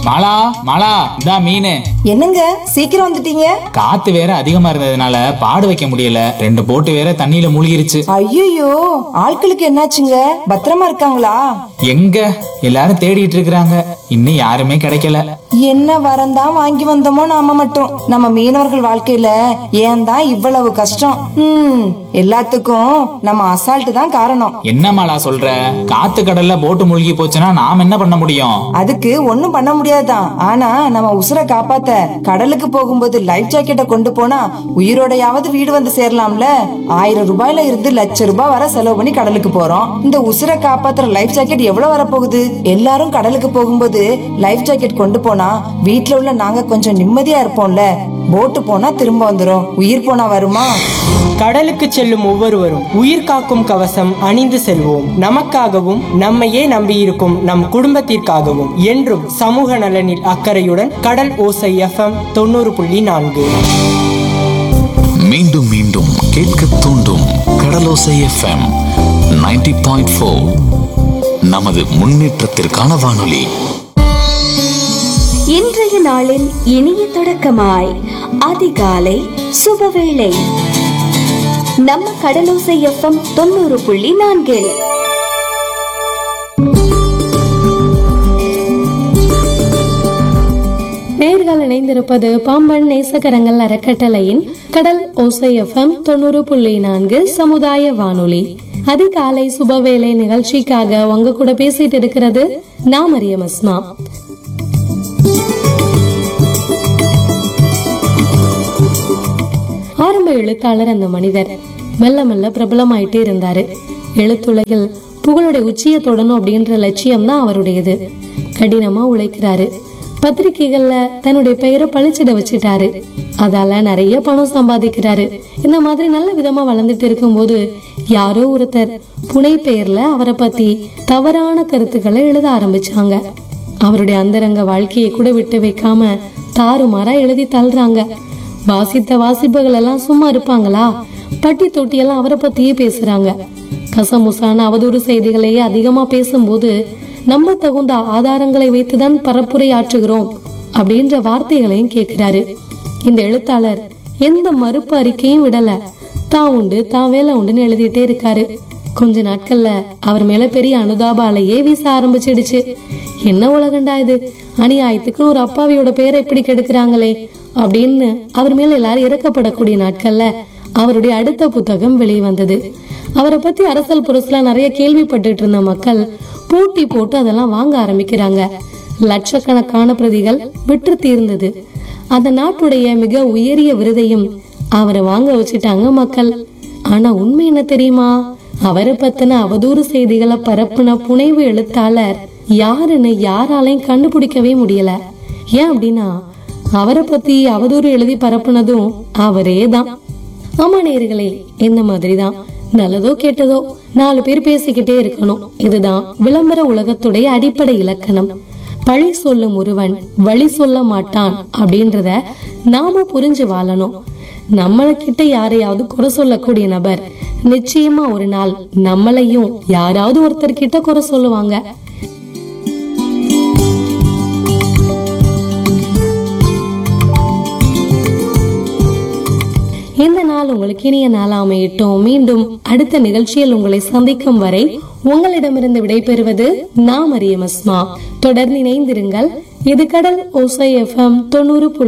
மாலா மாலா இதா மீன் என்னங்க சீக்கிரம் வந்துட்டீங்க காத்து வேற அதிகமா இருந்ததுனால பாடு வைக்க முடியல ரெண்டு போட்டு வேற தண்ணியில மூழ்கிருச்சு ஐயோ ஆட்களுக்கு என்னாச்சுங்க பத்திரமா இருக்காங்களா எங்க எல்லாரும் தேடிட்டு இருக்கிறாங்க இன்னும் யாருமே கிடைக்கல என்ன வரந்தான் வாங்கி வந்தோமோ நாம மட்டும் நம்ம மீனவர்கள் வாழ்க்கையில ஏன் தான் இவ்வளவு கஷ்டம் ம் எல்லாத்துக்கும் நம்ம அசால்ட் தான் காரணம் என்ன மாலா சொல்ற காத்து கடல்ல போட்டு மூழ்கி போச்சுன்னா நாம் என்ன பண்ண முடியும் அதுக்கு ஒண்ணும் பண்ண முடியாதுதான் ஆனா நம்ம உசுரை காப்பாத்த கடலுக்கு போகும்போது லைஃப் ஜாக்கெட்டை கொண்டு போனா உயிரோடையாவது வீடு வந்து சேரலாம்ல ஆயிரம் ரூபாயில இருந்து லட்ச ரூபாய் வரை செலவு பண்ணி கடலுக்கு போறோம் இந்த உசுரை காப்பாத்துற லைஃப் ஜாக்கெட் எவ்வளவு வரப்போகுது எல்லாரும் கடலுக்கு போகும்போது லைஃப் ஜாக்கெட் கொண்டு போனா வீட்ல உள்ள நாங்க கொஞ்சம் நிம்மதியா இருப்போம்ல போட்டு போனா திரும்ப வந்துரும் உயிர் போனா வருமா கடலுக்கு செல்லும் ஒவ்வொருவரும் உயிர் காக்கும் கவசம் அணிந்து செல்வோம் நமக்காகவும் நம்மையே நம்பியிருக்கும் நம் குடும்பத்திற்காகவும் என்றும் சமூக நலனில் அக்கறையுடன் கடல் ஓசை எஃப்எம் தொண்ணூறு புள்ளி நான்கு மீண்டும் மீண்டும் கேட்க தூண்டும் கடலோசை எஃப்எம் 90.4 பாயிண்ட் ஃபோர் நமது முன்னேற்றத்திற்கான வானொலி இன்றைய நாளின் இனிய தொடக்கமாய் அதிகாலை சுபவேளை நம்ம கடலோசை எஃப்எம் தொண்ணூறு புள்ளி நான்கில் நேர்கள் இணைந்திருப்பது பாம்பன் நேசகரங்கள் அறக்கட்டளையின் கடல் ஓசை எஃப்எம் தொண்ணூறு புள்ளி நான்கு சமுதாய வானொலி அதிகாலை சுபவேளை நிகழ்ச்சிக்காக உங்க கூட பேசிட்டு இருக்கிறது நான் மரியம் அஸ்மா ஆரம்ப எழுத்தாளர் அந்த மனிதர் மெல்ல மெல்ல பிரபலமாயிட்டே இருந்தாரு எழுத்துலகில் புகழுடைய உச்சியை தொடணும் அப்படின்ற லட்சியம் தான் அவருடையது கடினமா உழைக்கிறாரு பத்திரிகைகள்ல தன்னுடைய பெயரை பழிச்சிட வச்சுட்டாரு அதால நிறைய பணம் சம்பாதிக்கிறாரு இந்த மாதிரி நல்ல விதமா வளர்ந்துட்டு இருக்கும்போது யாரோ ஒருத்தர் புனை பெயர்ல அவரை பத்தி தவறான கருத்துக்களை எழுத ஆரம்பிச்சாங்க அவருடைய அந்தரங்க வாழ்க்கையை கூட விட்டு வைக்காம தாறுமாறா எழுதி தள்ளுறாங்க வாசித்த வாசிப்புகள் எல்லாம் சும்மா இருப்பாங்களா பட்டி தொட்டி எல்லாம் அவரை பத்தியே பேசுறாங்க கசமுசான அவதூறு செய்திகளையே அதிகமா பேசும்போது நம்ப தகுந்த ஆதாரங்களை வைத்துதான் பரப்புரை ஆற்றுகிறோம் அப்படின்ற வார்த்தைகளையும் கேட்கிறாரு இந்த எழுத்தாளர் எந்த மறுப்பு அறிக்கையும் விடல தான் உண்டு தான் வேலை உண்டுன்னு எழுதிட்டே இருக்காரு கொஞ்ச நாட்கள்ல அவர் மேல பெரிய அனுதாப அலையே வீச ஆரம்பிச்சிடுச்சு என்ன உலகண்டா இது அநியாயத்துக்கு ஒரு அப்பாவியோட பேரை இப்படி கெடுக்கிறாங்களே அப்படின்னு அவர் மேல எல்லாரும் இறக்கப்படக்கூடிய நாட்கள்ல அவருடைய அடுத்த புத்தகம் வெளிவந்தது அவரை பத்தி அரசல் புரசலா நிறைய கேள்விப்பட்டுட்டு இருந்த மக்கள் போட்டி போட்டு அதெல்லாம் வாங்க ஆரம்பிக்கிறாங்க லட்சக்கணக்கான பிரதிகள் விற்று தீர்ந்தது அந்த நாட்டுடைய மிக உயரிய விருதையும் அவரை வாங்க வச்சுட்டாங்க மக்கள் ஆனா உண்மை என்ன தெரியுமா அவரை பத்தின அவதூறு செய்திகளை பரப்புன புனைவு எழுத்தாளர் யாருன்னு யாராலையும் கண்டுபிடிக்கவே முடியல ஏன் அப்படின்னா அவரை பத்தி அவதூறு எழுதி பரப்புனதும் அவரே தான் ஆமா நேர்களே இந்த மாதிரிதான் நல்லதோ கெட்டதோ நாலு பேர் பேசிக்கிட்டே இருக்கணும் இதுதான் விளம்பர உலகத்துடைய அடிப்படை இலக்கணம் பழி சொல்லும் ஒருவன் வழி சொல்ல மாட்டான் அப்படின்றத நாம புரிஞ்சு வாழணும் நம்மள கிட்ட யாரையாவது குறை சொல்லக்கூடிய நபர் நிச்சயமா ஒரு நாள் நம்மளையும் யாராவது ஒருத்தர் கிட்ட குறை சொல்லுவாங்க இந்த நாள் உங்களுக்கு இனிய நாள் அமையட்டும் மீண்டும் அடுத்த நிகழ்ச்சியில் உங்களை சந்திக்கும் வரை உங்களிடமிருந்து விடைபெறுவது நான் மரியம் அஸ்மா தொடர்ந்து இணைந்திருங்கள் இது கடல் ஓசை எஃப்எம் தொண்ணூறு புள்ளி